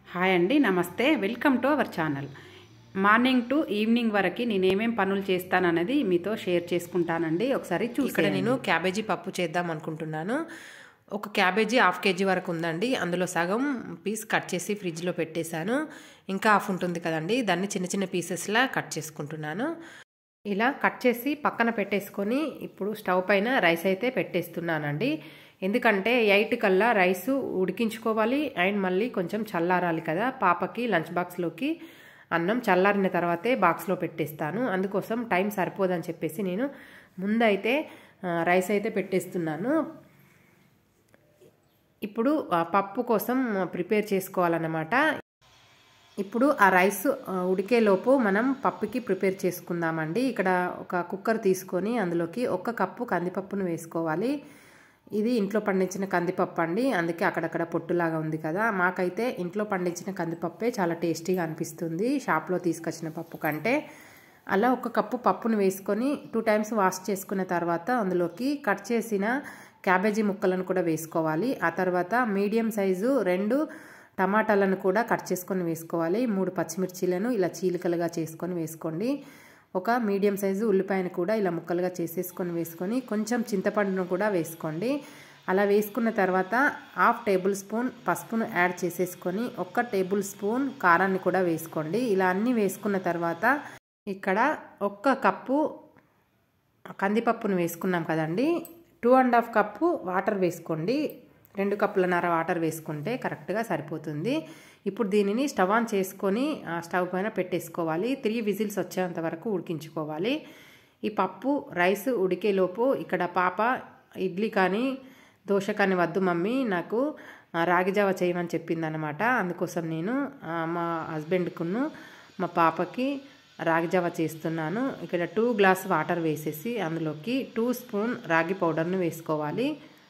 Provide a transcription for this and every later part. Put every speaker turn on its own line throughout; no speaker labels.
hi అండి నమస్తే welcome to our channel morning to evening వరకు నేను ఏమేం పనులు చేస్తానన్నది మీతో షేర్ చేసుకుంటానండి ఒకసారి
ఇక్కడ
చూసేయండి
నేను క్యాబేజీ పప్పు చేద్దాం అనుకుంటున్నాను ఒక క్యాబేజీ హాఫ్ కేజీ వరకు ఉందండి అందులో సగం పీస్ కట్ చేసి ఫ్రిడ్జ్లో పెట్టేశాను ఇంకా హాఫ్ ఉంటుంది కదండి దాన్ని చిన్న చిన్న పీసెస్లా కట్ చేసుకుంటున్నాను ఇలా కట్ చేసి పక్కన పెట్టేసుకొని ఇప్పుడు స్టవ్ పైన రైస్ అయితే పెట్టేస్తున్నానండి ఎందుకంటే ఎయిట్ కల్లా రైస్ ఉడికించుకోవాలి అండ్ మళ్ళీ కొంచెం చల్లారాలి కదా పాపకి లంచ్ బాక్స్లోకి అన్నం చల్లారిన తర్వాతే బాక్స్లో పెట్టేస్తాను అందుకోసం టైం సరిపోదని చెప్పేసి నేను ముందైతే ఆ, రైస్ అయితే పెట్టేస్తున్నాను ఇప్పుడు ఆ పప్పు కోసం ప్రిపేర్ చేసుకోవాలన్నమాట ఇప్పుడు ఆ రైస్ ఆ, ఉడికేలోపు మనం పప్పుకి ప్రిపేర్ చేసుకుందామండి ఇక్కడ ఒక కుక్కర్ తీసుకొని అందులోకి ఒక కప్పు కందిపప్పును వేసుకోవాలి ఇది ఇంట్లో పండించిన కందిపప్పు అండి అందుకే అక్కడక్కడ పొట్టులాగా ఉంది కదా మాకైతే ఇంట్లో పండించిన కందిపప్పే చాలా టేస్టీగా అనిపిస్తుంది షాప్లో తీసుకొచ్చిన పప్పు కంటే అలా ఒక కప్పు పప్పును వేసుకొని టూ టైమ్స్ వాష్ చేసుకున్న తర్వాత అందులోకి కట్ చేసిన క్యాబేజీ ముక్కలను కూడా వేసుకోవాలి ఆ తర్వాత మీడియం సైజు రెండు టమాటాలను కూడా కట్ చేసుకొని వేసుకోవాలి మూడు పచ్చిమిర్చీలను ఇలా చీలికలుగా చేసుకొని వేసుకోండి ఒక మీడియం సైజు ఉల్లిపాయను కూడా ఇలా ముక్కలుగా చేసేసుకొని వేసుకొని కొంచెం చింతపండును కూడా వేసుకోండి అలా వేసుకున్న తర్వాత హాఫ్ టేబుల్ స్పూన్ పసుపును యాడ్ చేసేసుకొని ఒక్క టేబుల్ స్పూన్ కారాన్ని కూడా వేసుకోండి ఇలా అన్నీ వేసుకున్న తర్వాత ఇక్కడ ఒక్క కప్పు కందిపప్పును వేసుకున్నాం కదండి two and half cup water వేసుకోండి రెండు కప్పులన్నర వాటర్ వేసుకుంటే కరెక్ట్గా సరిపోతుంది ఇప్పుడు దీనిని స్టవ్ ఆన్ చేసుకొని ఆ స్టవ్ పైన పెట్టేసుకోవాలి త్రీ విజిల్స్ వచ్చేంత వరకు ఉడికించుకోవాలి ఈ పప్పు రైస్ ఉడికేలోపు ఇక్కడ పాప ఇడ్లీ కానీ దోశ కానీ వద్దు మమ్మీ నాకు ఆ, రాగి జావ చేయమని చెప్పిందనమాట అందుకోసం నేను ఆ, మా హస్బెండ్కును మా పాపకి రాగి జావ చేస్తున్నాను ఇక్కడ టూ గ్లాస్ వాటర్ వేసేసి అందులోకి టూ స్పూన్ రాగి పౌడర్ను వేసుకోవాలి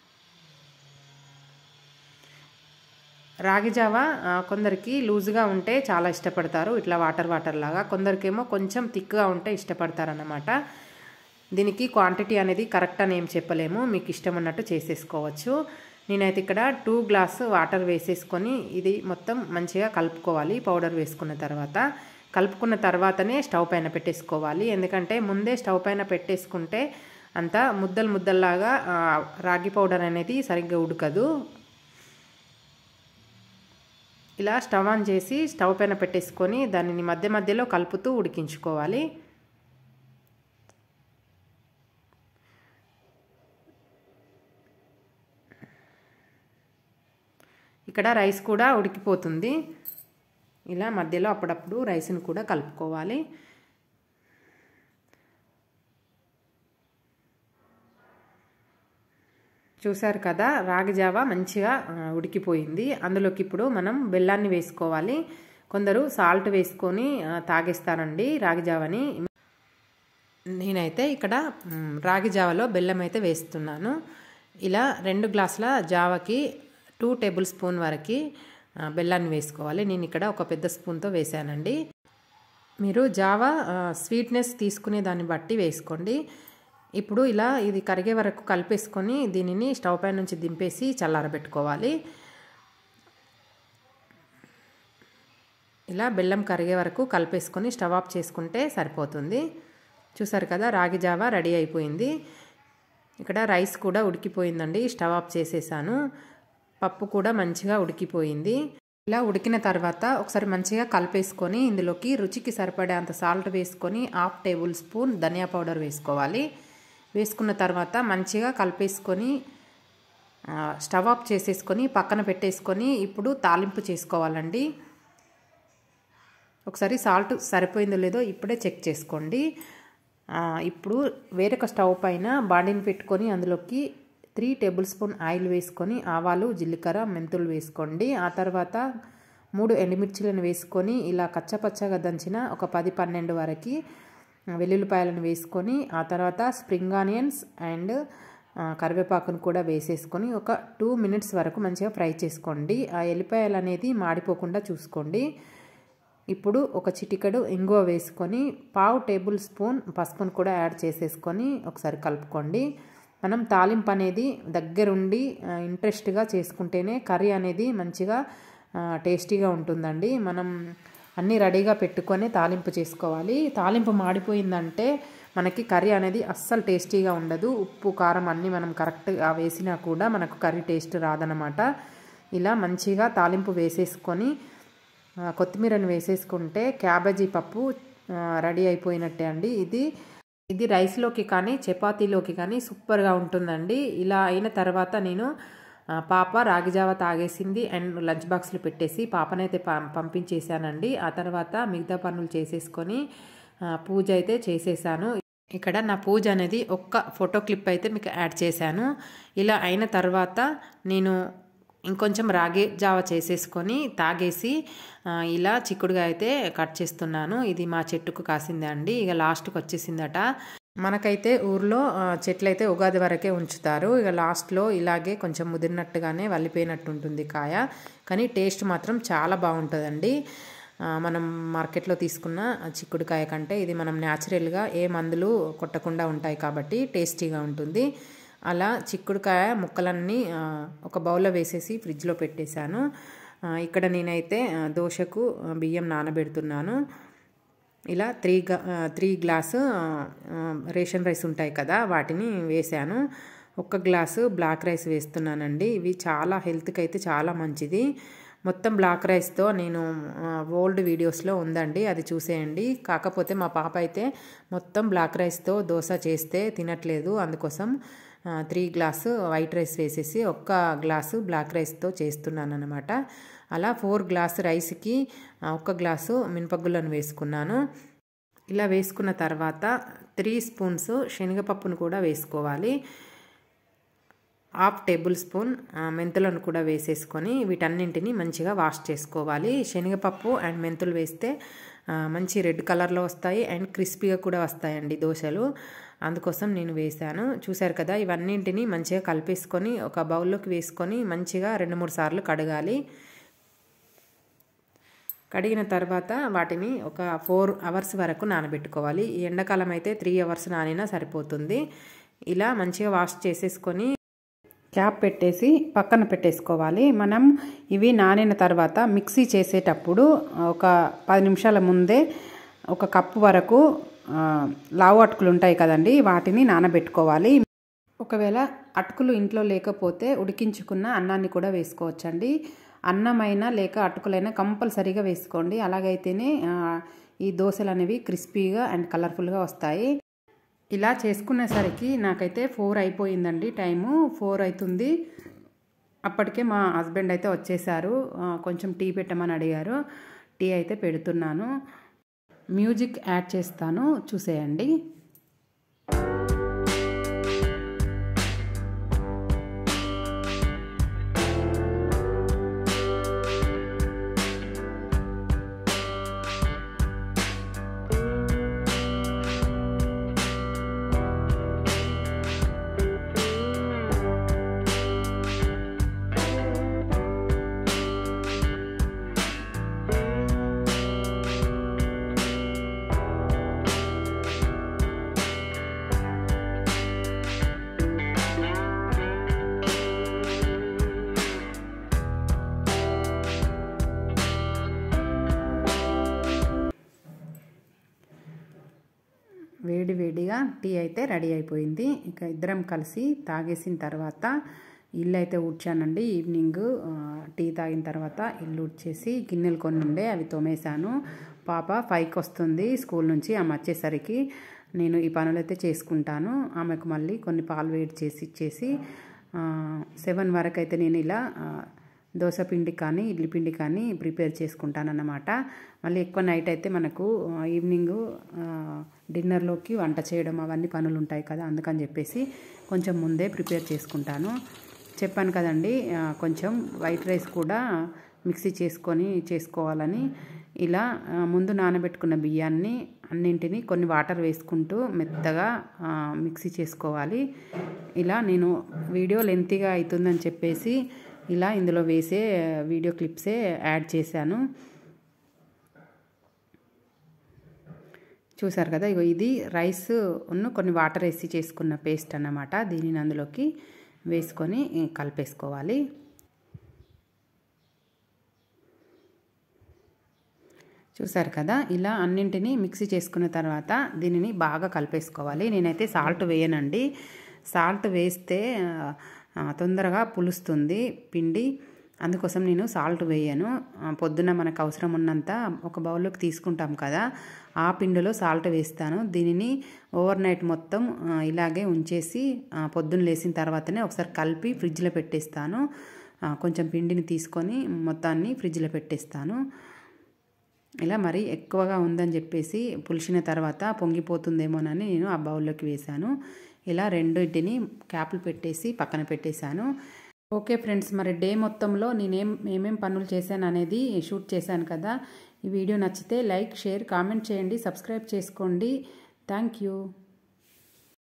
రాగి జావ ఆ, కొందరికి లూజ్గా ఉంటే చాలా ఇష్టపడతారు ఇట్లా వాటర్ వాటర్ లాగా కొందరికేమో కొంచెం థిక్గా ఉంటే ఇష్టపడతారన్నమాట దీనికి క్వాంటిటీ అనేది కరెక్ట్ అని ఏం చెప్పలేము మీకు ఇష్టం ఉన్నట్టు చేసేసుకోవచ్చు నేనైతే ఇక్కడ టూ గ్లాస్ వాటర్ వేసేసుకొని ఇది మొత్తం మంచిగా కలుపుకోవాలి పౌడర్ వేసుకున్న తర్వాత కలుపుకున్న తర్వాతనే స్టవ్ పైన పెట్టేసుకోవాలి ఎందుకంటే ముందే స్టవ్ పైన పెట్టేసుకుంటే అంత ముద్దలు ముద్దల్లాగా ఆ, రాగి పౌడర్ అనేది సరిగ్గా ఉడకదు ఇలా స్టవ్ ఆన్ చేసి స్టవ్ పైన పెట్టేసుకొని దానిని మధ్య మధ్యలో కలుపుతూ ఉడికించుకోవాలి ఇక్కడ రైస్ కూడా ఉడికిపోతుంది ఇలా మధ్యలో అప్పుడప్పుడు రైస్ని కూడా కలుపుకోవాలి చూసారు కదా రాగి జావ మంచిగా ఆ, ఉడికిపోయింది అందులోకి ఇప్పుడు మనం బెల్లాన్ని వేసుకోవాలి కొందరు సాల్ట్ వేసుకొని ఆ, తాగేస్తారండి రాగి జావని నేనైతే ఇక్కడ మ్, రాగి జావలో బెల్లం అయితే వేస్తున్నాను ఇలా రెండు గ్లాసుల జావకి టూ టేబుల్ స్పూన్ వరకు ఆ, బెల్లాన్ని వేసుకోవాలి నేను ఇక్కడ ఒక పెద్ద స్పూన్తో వేసానండి మీరు జావా ఆ, స్వీట్నెస్ తీసుకునే దాన్ని బట్టి వేసుకోండి ఇప్పుడు ఇలా ఇది కరిగే వరకు కలిపేసుకొని దీనిని స్టవ్ పై నుంచి దింపేసి చల్లారబెట్టుకోవాలి ఇలా బెల్లం కరిగే వరకు కలిపేసుకొని స్టవ్ ఆఫ్ చేసుకుంటే సరిపోతుంది చూసారు కదా రాగి జావా రెడీ అయిపోయింది ఇక్కడ రైస్ కూడా ఉడికిపోయిందండి స్టవ్ ఆఫ్ చేసేసాను పప్పు కూడా మంచిగా ఉడికిపోయింది ఇలా ఉడికిన తర్వాత ఒకసారి మంచిగా కలిపేసుకొని ఇందులోకి రుచికి సరిపడే అంత సాల్ట్ వేసుకొని హాఫ్ టేబుల్ స్పూన్ ధనియా పౌడర్ వేసుకోవాలి వేసుకున్న తర్వాత మంచిగా కలిపేసుకొని ఆ, స్టవ్ ఆఫ్ చేసేసుకొని పక్కన పెట్టేసుకొని ఇప్పుడు తాలింపు చేసుకోవాలండి ఒకసారి సాల్ట్ సరిపోయిందో లేదో ఇప్పుడే చెక్ చేసుకోండి ఆ, ఇప్పుడు వేరొక స్టవ్ పైన బాండిని పెట్టుకొని అందులోకి త్రీ టేబుల్ స్పూన్ ఆయిల్ వేసుకొని ఆవాలు జీలకర్ర మెంతులు వేసుకోండి ఆ తర్వాత మూడు ఎండుమిర్చిలను వేసుకొని ఇలా కచ్చపచ్చగా దంచిన ఒక పది పన్నెండు వరకు వెల్లుల్లిపాయలను వేసుకొని ఆ తర్వాత స్ప్రింగ్ ఆనియన్స్ అండ్ ఆ, కరివేపాకును కూడా వేసేసుకొని ఒక టూ మినిట్స్ వరకు మంచిగా ఫ్రై చేసుకోండి ఆ ఎల్లిపాయలు అనేది మాడిపోకుండా చూసుకోండి ఇప్పుడు ఒక చిటికెడు ఇంగువ వేసుకొని పావు టేబుల్ స్పూన్ పసుపును కూడా యాడ్ చేసేసుకొని ఒకసారి కలుపుకోండి మనం తాలింపు అనేది దగ్గరుండి ఇంట్రెస్ట్గా చేసుకుంటేనే కర్రీ అనేది మంచిగా టేస్టీగా ఉంటుందండి మనం అన్నీ రెడీగా పెట్టుకొని తాలింపు చేసుకోవాలి తాలింపు మాడిపోయిందంటే మనకి కర్రీ అనేది అస్సలు టేస్టీగా ఉండదు ఉప్పు కారం అన్నీ మనం కరెక్ట్గా వేసినా కూడా మనకు కర్రీ టేస్ట్ రాదనమాట ఇలా మంచిగా తాలింపు వేసేసుకొని కొత్తిమీరని వేసేసుకుంటే క్యాబేజీ పప్పు రెడీ అయిపోయినట్టే అండి ఇది ఇది రైస్లోకి కానీ చపాతీలోకి కానీ సూపర్గా ఉంటుందండి ఇలా అయిన తర్వాత నేను పాప రాగిజావ తాగేసింది అండ్ లంచ్ బాక్స్లో పెట్టేసి పాపనైతే పంపించేశానండి ఆ తర్వాత మిగతా పనులు చేసేసుకొని పూజ అయితే చేసేసాను ఇక్కడ నా పూజ అనేది ఒక్క ఫోటో క్లిప్ అయితే మీకు యాడ్ చేశాను ఇలా అయిన తర్వాత నేను ఇంకొంచెం రాగి జావ చేసేసుకొని తాగేసి ఇలా చిక్కుడుగా అయితే కట్ చేస్తున్నాను ఇది మా చెట్టుకు కాసిందే అండి ఇక లాస్ట్కి వచ్చేసిందట మనకైతే ఊర్లో చెట్లు అయితే ఉగాది వరకే ఉంచుతారు ఇక లాస్ట్లో ఇలాగే కొంచెం ముదిరినట్టుగానే వల్లిపోయినట్టు ఉంటుంది కాయ కానీ టేస్ట్ మాత్రం చాలా బాగుంటుందండి మనం మార్కెట్లో తీసుకున్న చిక్కుడుకాయ కంటే ఇది మనం న్యాచురల్గా ఏ మందులు కొట్టకుండా ఉంటాయి కాబట్టి టేస్టీగా ఉంటుంది అలా చిక్కుడుకాయ ముక్కలన్నీ ఒక బౌల్లో వేసేసి ఫ్రిడ్జ్లో పెట్టేశాను ఇక్కడ నేనైతే దోశకు బియ్యం నానబెడుతున్నాను ఇలా three three glass ration rice ఉంటాయి కదా వాటిని వేశాను ఒక గ్లాసు బ్లాక్ రైస్ వేస్తున్నానండి ఇవి చాలా హెల్త్కి అయితే చాలా మంచిది మొత్తం బ్లాక్ రైస్తో నేను ఓల్డ్ వీడియోస్లో ఉందండి అది చూసేయండి కాకపోతే మా పాప అయితే మొత్తం బ్లాక్ రైస్తో దోశ చేస్తే తినట్లేదు అందుకోసం త్రీ గ్లాసు వైట్ రైస్ వేసేసి ఒక్క గ్లాసు బ్లాక్ రైస్తో చేస్తున్నాను అనమాట అలా ఫోర్ గ్లాస్ రైస్కి ఒక్క గ్లాసు మినపగుళ్ళను వేసుకున్నాను ఇలా వేసుకున్న తర్వాత త్రీ స్పూన్స్ శనగపప్పును కూడా వేసుకోవాలి హాఫ్ టేబుల్ స్పూన్ మెంతులను కూడా వేసేసుకొని వీటన్నింటిని మంచిగా వాష్ చేసుకోవాలి శనగపప్పు అండ్ మెంతులు వేస్తే మంచి రెడ్ కలర్లో వస్తాయి అండ్ క్రిస్పీగా కూడా వస్తాయండి దోశలు అందుకోసం నేను వేశాను చూశారు కదా ఇవన్నింటిని మంచిగా కలిపేసుకొని ఒక బౌల్లోకి వేసుకొని మంచిగా రెండు మూడు సార్లు కడగాలి కడిగిన తర్వాత వాటిని ఒక ఫోర్ అవర్స్ వరకు నానబెట్టుకోవాలి ఈ ఎండాకాలం అయితే త్రీ అవర్స్ నానినా సరిపోతుంది ఇలా మంచిగా వాష్ చేసేసుకొని
క్యాప్ పెట్టేసి పక్కన పెట్టేసుకోవాలి మనం ఇవి నానిన తర్వాత మిక్సీ చేసేటప్పుడు ఒక పది నిమిషాల ముందే ఒక కప్పు వరకు లావు అటుకులు ఉంటాయి కదండి వాటిని నానబెట్టుకోవాలి ఒకవేళ అటుకులు ఇంట్లో లేకపోతే ఉడికించుకున్న అన్నాన్ని కూడా వేసుకోవచ్చండి అన్నమైనా లేక అటుకులైనా కంపల్సరీగా వేసుకోండి అలాగైతేనే ఈ దోశలు అనేవి క్రిస్పీగా అండ్ కలర్ఫుల్గా వస్తాయి ఇలా చేసుకునేసరికి నాకైతే ఫోర్ అయిపోయిందండి టైము ఫోర్ అవుతుంది అప్పటికే మా హస్బెండ్ అయితే వచ్చేసారు కొంచెం టీ పెట్టమని అడిగారు టీ అయితే పెడుతున్నాను మ్యూజిక్ యాడ్ చేస్తాను చూసేయండి వేడి వేడిగా టీ అయితే రెడీ అయిపోయింది ఇక ఇద్దరం కలిసి తాగేసిన తర్వాత ఇల్లు అయితే ఊడ్చానండి ఈవినింగ్ టీ తాగిన తర్వాత ఇల్లు ఊడ్చేసి గిన్నెలు కొన్ని ఉండే అవి తోమేశాను పాప ఫైవ్కి వస్తుంది స్కూల్ నుంచి ఆమె వచ్చేసరికి నేను ఈ పనులు అయితే చేసుకుంటాను ఆమెకు మళ్ళీ కొన్ని పాలు వేడి చేసి ఇచ్చేసి సెవెన్ వరకు అయితే నేను ఇలా దోశ పిండి కానీ ఇడ్లీ పిండి కానీ ప్రిపేర్ చేసుకుంటానన్నమాట మళ్ళీ ఎక్కువ నైట్ అయితే మనకు ఈవినింగ్ డిన్నర్లోకి వంట చేయడం అవన్నీ పనులు ఉంటాయి కదా అందుకని చెప్పేసి కొంచెం ముందే ప్రిపేర్ చేసుకుంటాను చెప్పాను కదండి కొంచెం వైట్ రైస్ కూడా మిక్సీ చేసుకొని చేసుకోవాలని ఇలా ముందు నానబెట్టుకున్న బియ్యాన్ని అన్నింటినీ కొన్ని వాటర్ వేసుకుంటూ మెత్తగా మిక్సీ చేసుకోవాలి ఇలా నేను వీడియో లెంతీగా అవుతుందని చెప్పేసి ఇలా ఇందులో వేసే వీడియో క్లిప్సే యాడ్ చేశాను చూసారు కదా ఇగో ఇది రైస్ ఉన్న కొన్ని వాటర్ వేసి చేసుకున్న పేస్ట్ అన్నమాట దీనిని అందులోకి వేసుకొని కలిపేసుకోవాలి చూసారు కదా ఇలా అన్నింటినీ మిక్సీ చేసుకున్న తర్వాత దీనిని బాగా కలిపేసుకోవాలి నేనైతే సాల్ట్ వేయనండి సాల్ట్ వేస్తే తొందరగా పులుస్తుంది పిండి అందుకోసం నేను సాల్ట్ వేయను పొద్దున్న మనకు అవసరం ఉన్నంత ఒక బౌల్లోకి తీసుకుంటాం కదా ఆ పిండిలో సాల్ట్ వేస్తాను దీనిని ఓవర్ నైట్ మొత్తం ఇలాగే ఉంచేసి పొద్దున్న లేచిన తర్వాతనే ఒకసారి కలిపి ఫ్రిడ్జ్లో పెట్టేస్తాను కొంచెం పిండిని తీసుకొని మొత్తాన్ని ఫ్రిడ్జ్లో పెట్టేస్తాను ఇలా మరీ ఎక్కువగా ఉందని చెప్పేసి పులిసిన తర్వాత పొంగిపోతుందేమోనని నేను ఆ బౌల్లోకి వేశాను ఇలా రెండింటిని క్యాప్లు పెట్టేసి పక్కన పెట్టేశాను ఓకే ఫ్రెండ్స్ మరి డే మొత్తంలో నేనేం ఏమేం పనులు చేశాను అనేది షూట్ చేశాను కదా ఈ వీడియో నచ్చితే లైక్ షేర్ కామెంట్ చేయండి సబ్స్క్రైబ్ చేసుకోండి థ్యాంక్ యూ